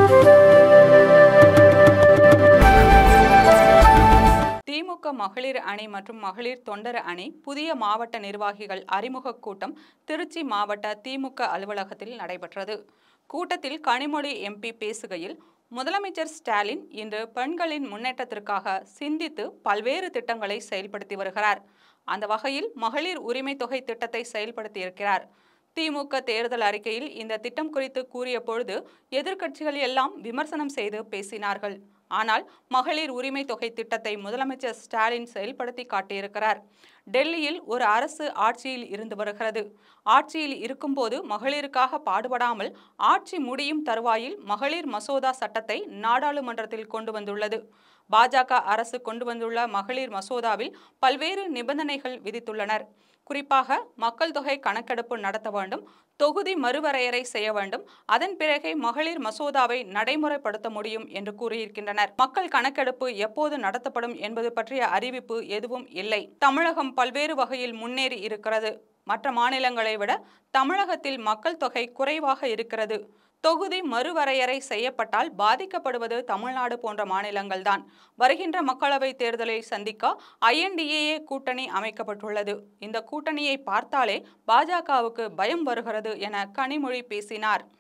திமுக மகளிர் அணி மற்றும் மகளிர் தொண்டர் அணி புதிய மாவட்ட நிர்வாகிகள் அறிமுக கூட்டம் திருச்சி மாவட்ட திமுக அலுவலகத்தில் நடைபெற்றது கூட்டத்தில் கனிமொழி எம்பி பேசுகையில் முதலமைச்சர் ஸ்டாலின் இன்று பெண்களின் முன்னேற்றத்திற்காக சிந்தித்து பல்வேறு திட்டங்களை செயல்படுத்தி வருகிறார் அந்த வகையில் மகளிர் உரிமை தொகை திட்டத்தை செயல்படுத்தியிருக்கிறார் திமுக தேர்தல் அறிக்கையில் இந்த திட்டம் குறித்து கூறிய பொழுது எதிர்க்கட்சிகள் எல்லாம் விமர்சனம் செய்து பேசினார்கள் ஆனால் மகளிர் உரிமை தொகை திட்டத்தை முதலமைச்சர் ஸ்டாலின் செயல்படுத்தி காட்டியிருக்கிறார் டெல்லியில் ஒரு அரசு ஆட்சியில் இருந்து வருகிறது ஆட்சியில் இருக்கும்போது மகளிருக்காக பாடுபடாமல் ஆட்சி முடியும் தருவாயில் மகளிர் மசோதா சட்டத்தை நாடாளுமன்றத்தில் கொண்டு வந்துள்ளது பாஜக அரசு கொண்டு வந்துள்ள மகளிர் மசோதாவில் பல்வேறு நிபந்தனைகள் விதித்துள்ளனர் குறிப்பாக மக்கள் தொகை கணக்கெடுப்பு நடத்த வேண்டும் தொகுதி மறுவரையறை செய்ய வேண்டும் அதன் பிறகே மகளிர் மசோதாவை நடைமுறைப்படுத்த முடியும் என்று கூறியிருக்கின்றனர் மக்கள் கணக்கெடுப்பு எப்போது நடத்தப்படும் என்பது பற்றிய அறிவிப்பு எதுவும் இல்லை தமிழகம் பல்வேறு வகையில் முன்னேறி இருக்கிறது மற்ற மாநிலங்களை விட தமிழகத்தில் மக்கள் தொகை குறைவாக இருக்கிறது தொகுதி மறுவரையறை செய்யப்பட்டால் பாதிக்கப்படுவது தமிழ்நாடு போன்ற மாநிலங்கள்தான் வருகின்ற மக்களவை தேர்தலை சந்திக்க ஐஎன்டிஏஏ கூட்டணி அமைக்கப்பட்டுள்ளது இந்த கூட்டணியை பார்த்தாலே பாஜகவுக்கு பயம் வருகிறது என கனிமொழி பேசினார்